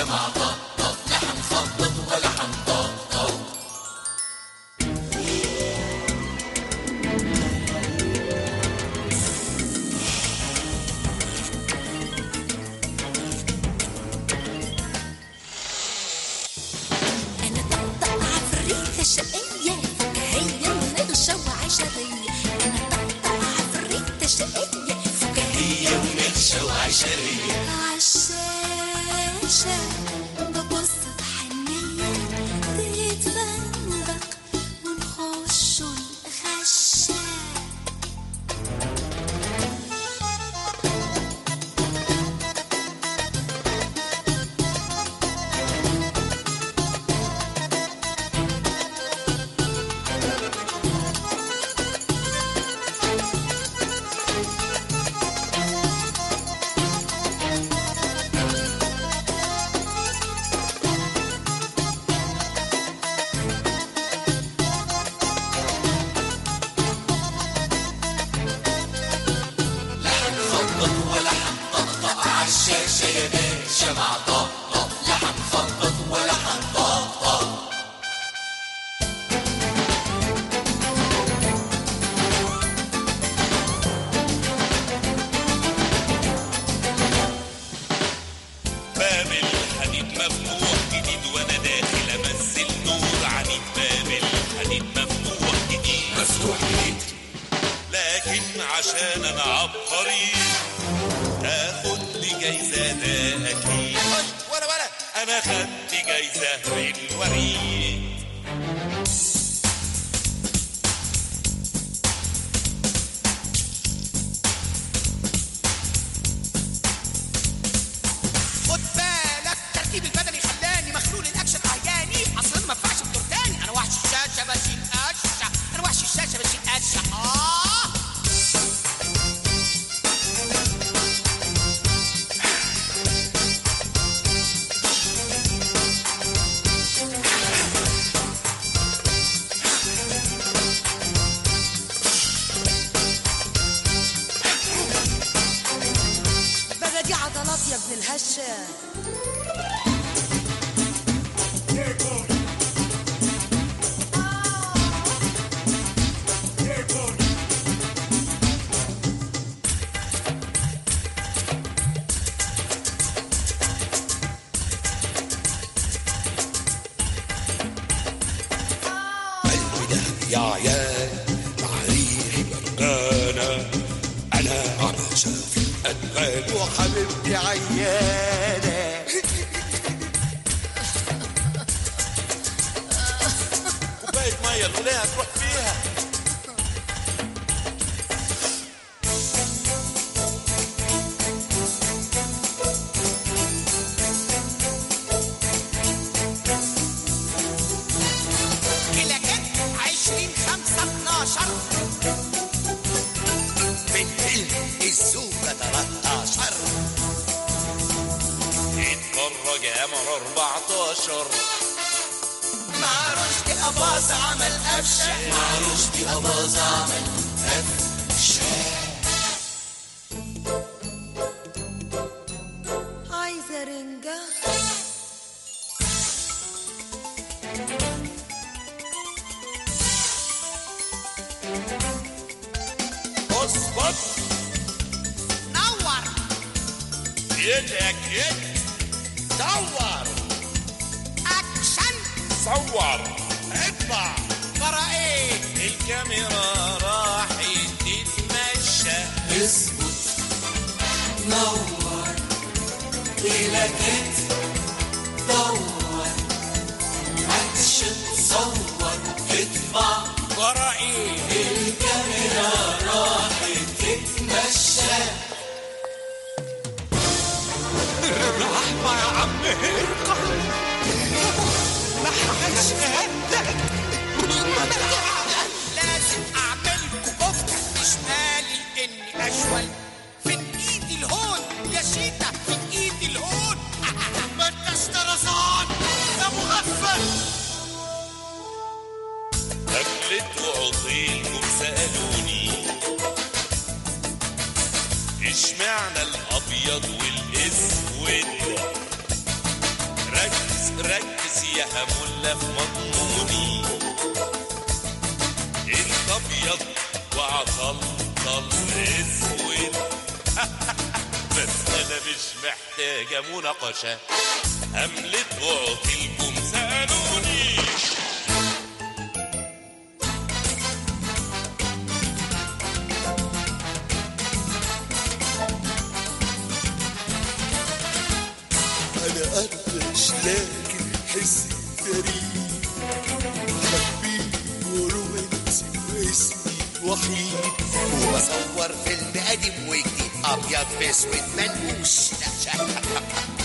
شمع طقطق لا هنخبط ولا هنطقطق أنا طقطق عفريتة شقية فكاهية ونغشة وعشرية أنا طقطق عفريتة شقية فكاهية ونغشة وعشرية عالشاشة ببص بحنية تتفندق ونخش الغشة لا هنخبط ولا هنطقطق عالشاشة يا باشا مع طقطق لا هنخبط ولا هنطقطق باب الحديد مفتوح جديد وانا داخل امثل نور عنيد باب الحديد مفتوح جديد مفتوح جديد لكن عشان انا عبقري تاخد لي جايزه ده اكيد ولا ولا انا خدت جايزه في الوريد خد بالك ترتيب البدني خلاني مخلول الاكشن عياني اصلا ما ينفعش بدور تاني انا وحش الشاشه بشيل قشه انا وحش الشاشه بشيل قشه اه بقى دي عضلات يا ابن الهشة قلبي ده يا عيال معريح برقانة أنا عم شاف الأدغال وحبيبتي عيانة كوباية مية الولاية هتروح فيها كلاكات 20 5 12 بالفيلم الزوجة 13 اتفرج يا قمر 14 مع رشدي اباظه عمل قفشه مع رشدي أباظة عمل عايزة رنجة اظبط نور ايدك ايد دور اكشن صور اطلع ورا ايه الكاميرا راحت تتمشى اظبط نور كلاكيت دور اكشن صور اطبع ورا ايه الكاميرا راحت تتمشى الرحمة يا عم هرقل ما هشهدك لازم اعملكوا كفته مش مالي اني اشول فين ايدي الهون يا شيتا فين ايدي الهون ما انتش طرزان يا مغفل قبلت وعطيلكم سألوني اشمعنى الأبيض والأسود ركز يا همولة في مضموني انت ابيض وعطلطل اسود بس انا مش محتاجة مناقشة هملت وعطيلكم سألوني انا قرش لكن حسي فريد حبيب ورومانسي واسمي وحيد وبصور فيلم قديم وجديد ابيض باسود ملوش لا شك